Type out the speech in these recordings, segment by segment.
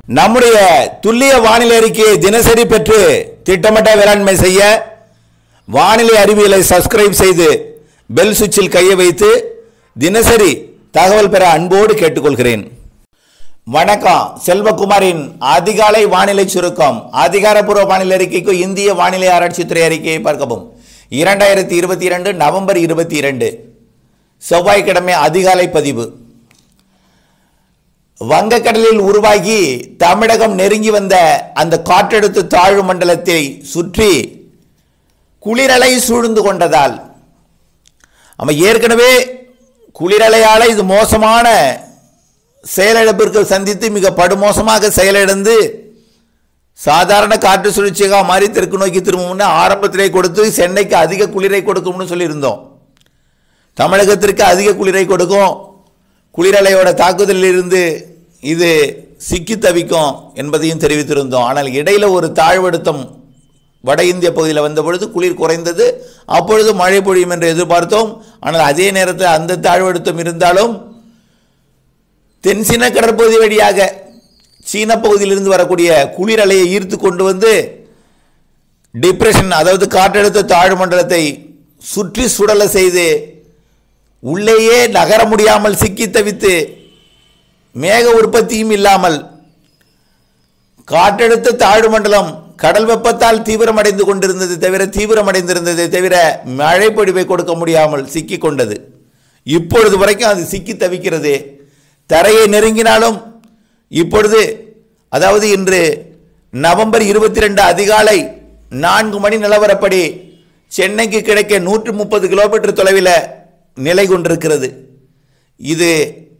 நம்முடைய துல்லிய வானிலை அறிக்கையை தினசரி பெற்று திட்டமிட்ட வேளாண்மை செய்ய வானிலை அறிவியலை சப்ஸ்கிரைப் செய்து பெல் சுவிட்சில் கையை வைத்து தினசரி தகவல் பெற அன்போடு கேட்டுக்கொள்கிறேன் வணக்கம் செல்வகுமாரின் அதிகாலை வானிலை சுருக்கம் அதிகாரப்பூர்வ வானிலை அறிக்கைக்கு இந்திய வானிலை ஆராய்ச்சித்துறை அறிக்கையை பார்க்கவும் இரண்டாயிரத்தி இருபத்தி இரண்டு நவம்பர் இருபத்தி இரண்டு செவ்வாய்க்கிழமை அதிகாலை பதிவு வங்கக்கடலில் உருவாகி தமிழகம் நெருங்கி வந்த அந்த காற்றழுத்த தாழ்வு மண்டலத்தை சுற்றி குளிரலை சூழ்ந்து கொண்டதால் நம்ம ஏற்கனவே குளிரலையால இது மோசமான செயலிழப்பிற்கு சந்தித்து மிக படுமோசமாக செயலிழந்து சாதாரண காற்று சுழற்சியாக மாறி தெற்கு நோக்கி திரும்பும்னு ஆரம்பத்திலே கொடுத்து சென்னைக்கு அதிக குளிரை கொடுக்கும்னு சொல்லியிருந்தோம் தமிழகத்திற்கு அதிக குளிரை கொடுக்கும் குளிரலையோட தாக்குதலில் இருந்து இது சிக்கி தவிக்கும் என்பதையும் தெரிவித்திருந்தோம் ஆனால் இடையில ஒரு தாழ்வழுத்தம் வட இந்திய பகுதியில் வந்த பொழுது குளிர் குறைந்தது அப்பொழுது மழை பொழியும் என்று எதிர்பார்த்தோம் ஆனால் அதே நேரத்தில் அந்த தாழ்வழுத்தம் இருந்தாலும் தென்சீன கடற்பகுதி வழியாக சீன பகுதியிலிருந்து வரக்கூடிய குளிர் அலையை ஈர்த்து கொண்டு வந்து டிப்ரெஷன் அதாவது காற்றழுத்த தாழ்வு மண்டலத்தை சுற்றி சுடல செய்து உள்ளேயே நகர முடியாமல் சிக்கி தவித்து மேக உற்பத்தியும் இல்லாமல் காற்றழுத்த தாழ்வு மண்டலம் கடல் வெப்பத்தால் தீவிரமடைந்து கொண்டிருந்தது தவிர தீவிரமடைந்திருந்தது தவிர மழை பொழிவை கொடுக்க முடியாமல் சிக்கி கொண்டது இப்பொழுது வரைக்கும் அது சிக்கி தவிக்கிறது தரையை நெருங்கினாலும் இப்பொழுது அதாவது இன்று நவம்பர் இருபத்தி ரெண்டு அதிகாலை நான்கு மணி நிலவரப்படி சென்னைக்கு கிடைக்க நூற்று முப்பது கிலோமீட்டர் தொலைவில் நிலை கொண்டிருக்கிறது இது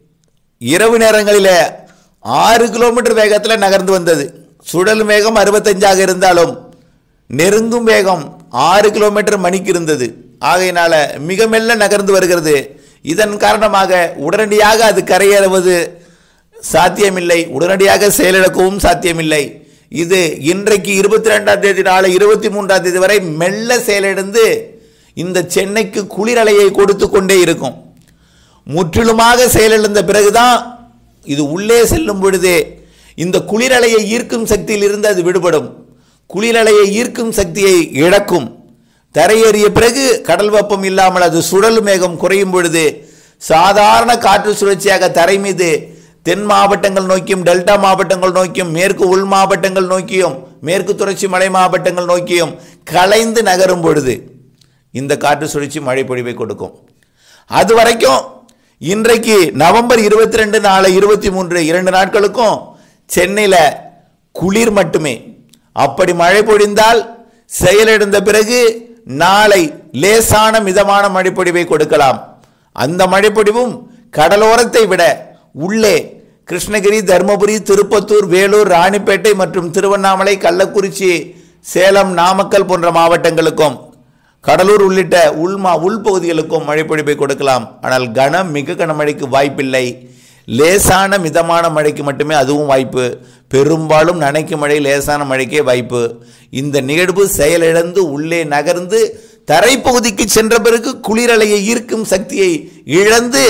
இரவு நேரங்களில் ஆறு கிலோமீட்டர் வேகத்தில் நகர்ந்து வந்தது சுழல் வேகம் அறுபத்தஞ்சாக இருந்தாலும் நெருங்கும் வேகம் ஆறு கிலோமீட்டர் மணிக்கு இருந்தது ஆகையினால மிக மெல்ல நகர்ந்து வருகிறது இதன் காரணமாக உடனடியாக அது கரையேறுவது சாத்தியமில்லை உடனடியாக செயலிழக்கவும் சாத்தியமில்லை இது இன்றைக்கு இருபத்தி ரெண்டாம் தேதி நாளை இருபத்தி மூன்றாம் தேதி வரை மெல்ல செயலிழந்து இந்த சென்னைக்கு குளிரலையை கொடுத்து கொண்டே இருக்கும் முற்றிலுமாக செயலிழந்த பிறகுதான் இது உள்ளே செல்லும் பொழுதே இந்த குளிரலையை ஈர்க்கும் சக்தியில் இருந்து அது விடுபடும் குளிரலையை ஈர்க்கும் சக்தியை இழக்கும் தரையேறிய பிறகு கடல் வெப்பம் இல்லாமல் அது சுழல் மேகம் குறையும் பொழுது சாதாரண காற்று சுழற்சியாக தரை மீது தென் மாவட்டங்கள் நோக்கியும் டெல்டா மாவட்டங்கள் நோக்கியும் மேற்கு உள் மாவட்டங்கள் நோக்கியும் மேற்கு தொடர்ச்சி மலை மாவட்டங்கள் நோக்கியும் கலைந்து நகரும் பொழுது இந்த காற்று சுழற்சி மழை பொழிவை கொடுக்கும் அது வரைக்கும் இன்றைக்கு நவம்பர் இருபத்தி ரெண்டு நாளை இருபத்தி மூன்று இரண்டு நாட்களுக்கும் சென்னையில் குளிர் மட்டுமே அப்படி மழை பொழிந்தால் செயலிழந்த பிறகு நாளை லேசான மிதமான மழைப்பொழிவை கொடுக்கலாம் அந்த மழைப்பொழிவும் கடலோரத்தை விட உள்ளே கிருஷ்ணகிரி தருமபுரி திருப்பத்தூர் வேலூர் ராணிப்பேட்டை மற்றும் திருவண்ணாமலை கள்ளக்குறிச்சி சேலம் நாமக்கல் போன்ற மாவட்டங்களுக்கும் கடலூர் உள்ளிட்ட உள்மா உள்பகுதிகளுக்கும் மழைப்பொழிவை கொடுக்கலாம் ஆனால் கனம் மிக கனமழைக்கு வாய்ப்பில்லை லேசான மிதமான மழைக்கு மட்டுமே அதுவும் வாய்ப்பு பெரும்பாலும் நனைக்கும் மழை லேசான மழைக்கே வாய்ப்பு இந்த நிகழ்வு செயலிழந்து உள்ளே நகர்ந்து தரைப்பகுதிக்கு சென்ற பிறகு குளிரலையை ஈர்க்கும் சக்தியை இழந்து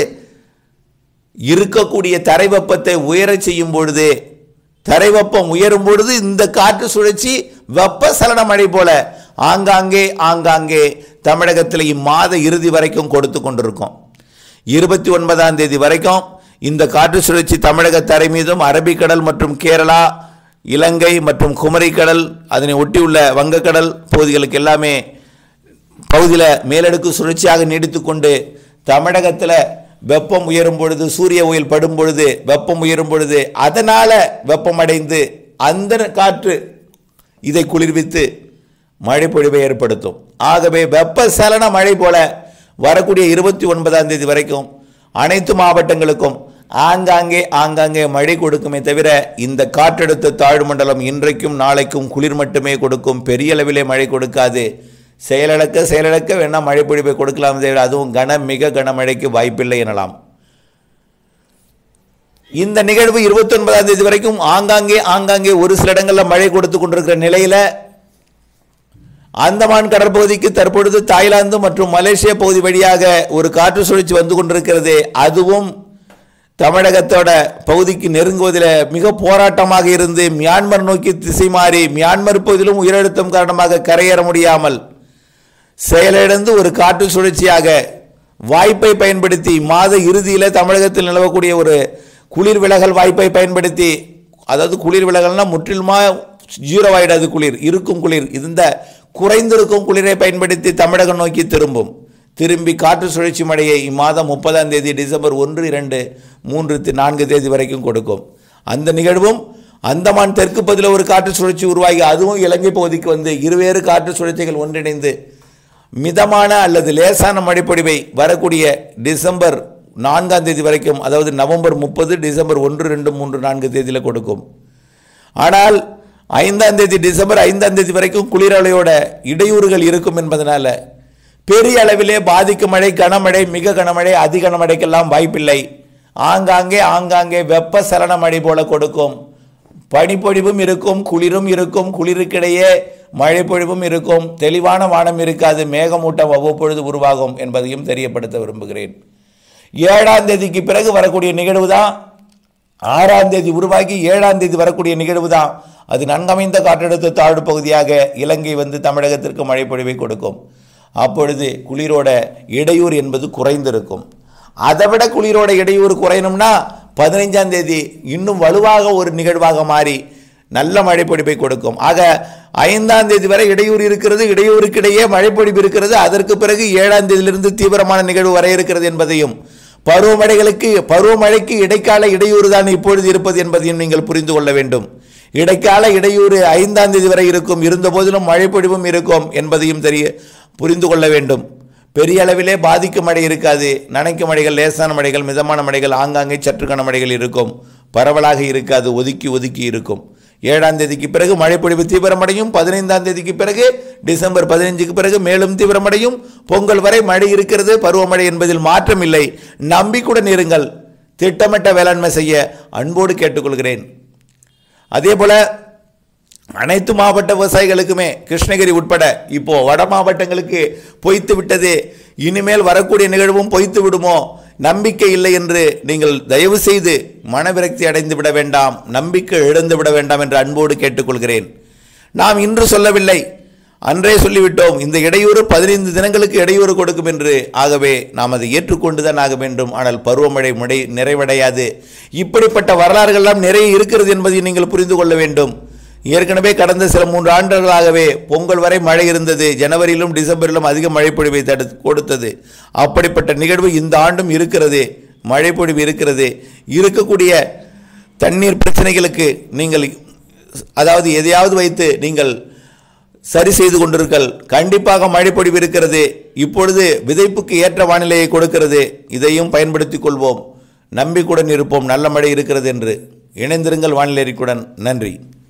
இருக்கக்கூடிய தரை வெப்பத்தை உயரச் செய்யும் பொழுது தரை வெப்பம் உயரும் பொழுது இந்த காற்று சுழற்சி வெப்ப சலன மழை போல ஆங்காங்கே ஆங்காங்கே தமிழகத்தில் இம்மாத இறுதி வரைக்கும் கொடுத்து கொண்டிருக்கும் இருபத்தி ஒன்பதாம் தேதி வரைக்கும் இந்த காற்று சுழற்சி தமிழக தரை மீதும் அரபிக்கடல் மற்றும் கேரளா இலங்கை மற்றும் குமரிக்கடல் அதனை ஒட்டியுள்ள வங்கக்கடல் பகுதிகளுக்கு எல்லாமே பகுதியில் மேலடுக்கு சுழற்சியாக நீடித்து கொண்டு தமிழகத்தில் வெப்பம் உயரும் பொழுது சூரிய ஒயில் படும் பொழுது வெப்பம் உயரும் பொழுது அதனால் வெப்பமடைந்து அந்த காற்று இதை குளிர்வித்து மழை பொழிவை ஏற்படுத்தும் ஆகவே வெப்ப சலன மழை போல வரக்கூடிய இருபத்தி ஒன்பதாம் தேதி வரைக்கும் அனைத்து மாவட்டங்களுக்கும் ஆங்காங்கே ஆங்காங்கே மழை கொடுக்குமே தவிர இந்த காற்றழுத்த தாழ்வு மண்டலம் இன்றைக்கும் நாளைக்கும் குளிர் மட்டுமே கொடுக்கும் பெரிய அளவிலே மழை கொடுக்காது செயலிழக்க செயலிழக்க வேணா மழை பொழிவை கொடுக்கலாம் தவிர அதுவும் கன மிக கனமழைக்கு வாய்ப்பில்லை எனலாம் இந்த நிகழ்வு இருபத்தி ஒன்பதாம் தேதி வரைக்கும் ஆங்காங்கே ஆங்காங்கே ஒரு சில இடங்களில் மழை கொடுத்து கொண்டிருக்கிற நிலையில அந்தமான் கடற்பகுதிக்கு தற்பொழுது தாய்லாந்து மற்றும் மலேசியா பகுதி வழியாக ஒரு காற்று சுழற்சி வந்து கொண்டிருக்கிறது அதுவும் தமிழகத்தோட பகுதிக்கு நெருங்குவதில் மிக போராட்டமாக இருந்து மியான்மர் நோக்கி திசை மாறி மியான்மர் பகுதியிலும் உயரழுத்தம் காரணமாக கரையேற முடியாமல் செயலிழந்து ஒரு காற்று சுழற்சியாக வாய்ப்பை பயன்படுத்தி மாத இறுதியில் தமிழகத்தில் நிலவக்கூடிய ஒரு குளிர் விலகல் வாய்ப்பை பயன்படுத்தி அதாவது குளிர் விலகல்னா முற்றிலுமா ஜீரோ ஆயிடாது குளிர் இருக்கும் குளிர் இந்த குறைந்திருக்கும் குளிரை பயன்படுத்தி தமிழகம் நோக்கி திரும்பும் திரும்பி காற்று சுழற்சி மழையை இம்மாதம் முப்பதாம் தேதி டிசம்பர் ஒன்று இரண்டு மூன்று தி- நான்கு தேதி வரைக்கும் கொடுக்கும் அந்த நிகழ்வும் அந்தமான் தெற்கு பகுதியில் ஒரு காற்று சுழற்சி உருவாகி அதுவும் இலங்கை பகுதிக்கு வந்து இருவேறு காற்று சுழற்சிகள் ஒன்றிணைந்து மிதமான அல்லது லேசான மழைப்பொழிவை வரக்கூடிய டிசம்பர் நான்காம் தேதி வரைக்கும் அதாவது நவம்பர் முப்பது டிசம்பர் ஒன்று ரெண்டு மூன்று நான்கு தேதியில் கொடுக்கும் ஆனால் ஐந்தாம் தேதி டிசம்பர் ஐந்தாம் தேதி வரைக்கும் குளிரலையோட இடையூறுகள் இருக்கும் என்பதனால பெரிய அளவிலே பாதிக்கும் மழை கனமழை மிக கனமழை அதி கனமழைக்கெல்லாம் வாய்ப்பில்லை ஆங்காங்கே ஆங்காங்கே வெப்ப சலன மழை போல கொடுக்கும் பனிப்பொழிவும் இருக்கும் குளிரும் இருக்கும் குளிருக்கிடையே மழை பொழிவும் இருக்கும் தெளிவான வானம் இருக்காது மேகமூட்டம் அவ்வப்பொழுது உருவாகும் என்பதையும் தெரியப்படுத்த விரும்புகிறேன் ஏழாம் தேதிக்கு பிறகு வரக்கூடிய நிகழ்வு தான் ஆறாம் தேதி உருவாகி ஏழாம் தேதி வரக்கூடிய நிகழ்வு தான் அது நன்கமைந்த காற்றழுத்த தாழ்வு பகுதியாக இலங்கை வந்து தமிழகத்திற்கு மழை பொழிவை கொடுக்கும் அப்பொழுது குளிரோட இடையூறு என்பது குறைந்திருக்கும் அதை விட குளிரோட இடையூறு குறையணும்னா பதினைஞ்சாம் தேதி இன்னும் வலுவாக ஒரு நிகழ்வாக மாறி நல்ல மழைப்பொழிவை கொடுக்கும் ஆக ஐந்தாம் தேதி வரை இடையூறு இருக்கிறது இடையூறுக்கிடையே மழைப்பொழிவு இருக்கிறது அதற்கு பிறகு ஏழாம் தேதியிலிருந்து தீவிரமான நிகழ்வு வர இருக்கிறது என்பதையும் பருவமழைகளுக்கு பருவமழைக்கு இடைக்கால இடையூறு தான் இப்பொழுது இருப்பது என்பதையும் நீங்கள் புரிந்து கொள்ள வேண்டும் இடைக்கால இடையூறு ஐந்தாம் தேதி வரை இருக்கும் இருந்த போதிலும் மழைப்பொழிவும் இருக்கும் என்பதையும் தெரிய புரிந்து கொள்ள வேண்டும் பெரிய அளவிலே பாதிக்கும் மழை இருக்காது நனைக்கும் மழைகள் லேசான மழைகள் மிதமான மழைகள் ஆங்காங்கே சற்று கனமழைகள் இருக்கும் பரவலாக இருக்காது ஒதுக்கி ஒதுக்கி இருக்கும் ஏழாம் தேதிக்கு பிறகு மழைப்பொழிவு தீவிரமடையும் பதினைந்தாம் தேதிக்கு பிறகு டிசம்பர் பதினைஞ்சுக்கு பிறகு மேலும் தீவிரமடையும் பொங்கல் வரை மழை இருக்கிறது பருவமழை என்பதில் மாற்றம் இல்லை நம்பிக்கையுடன் இருங்கள் திட்டமிட்ட வேளாண்மை செய்ய அன்போடு கேட்டுக்கொள்கிறேன் அதே போல அனைத்து மாவட்ட விவசாயிகளுக்குமே கிருஷ்ணகிரி உட்பட இப்போ வட மாவட்டங்களுக்கு பொய்த்து விட்டது இனிமேல் வரக்கூடிய நிகழ்வும் பொய்த்து விடுமோ நம்பிக்கை இல்லை என்று நீங்கள் தயவு செய்து மனவிரக்தி அடைந்து விட வேண்டாம் நம்பிக்கை இழந்து விட வேண்டாம் என்று அன்போடு கேட்டுக்கொள்கிறேன் நாம் இன்று சொல்லவில்லை அன்றே சொல்லிவிட்டோம் இந்த இடையூறு பதினைந்து தினங்களுக்கு இடையூறு கொடுக்கும் என்று ஆகவே நாம் அதை ஏற்றுக்கொண்டுதான் ஆக வேண்டும் ஆனால் பருவமழை முடை நிறைவடையாது இப்படிப்பட்ட வரலாறுகள்லாம் நிறைய இருக்கிறது என்பதை நீங்கள் புரிந்து கொள்ள வேண்டும் ஏற்கனவே கடந்த சில மூன்று ஆண்டுகளாகவே பொங்கல் வரை மழை இருந்தது ஜனவரியிலும் டிசம்பரிலும் அதிக மழைப்பொழிவை தடு கொடுத்தது அப்படிப்பட்ட நிகழ்வு இந்த ஆண்டும் இருக்கிறது மழைப்பொழிவு இருக்கிறது இருக்கக்கூடிய தண்ணீர் பிரச்சனைகளுக்கு நீங்கள் அதாவது எதையாவது வைத்து நீங்கள் சரி செய்து கொண்டிருங்கள் கண்டிப்பாக மழைப்பொழிவு இருக்கிறது இப்பொழுது விதைப்புக்கு ஏற்ற வானிலையை கொடுக்கிறது இதையும் பயன்படுத்திக் கொள்வோம் நம்பிக்கையுடன் இருப்போம் நல்ல மழை இருக்கிறது என்று இணைந்திருங்கள் வானிலை அறிக்கையுடன் நன்றி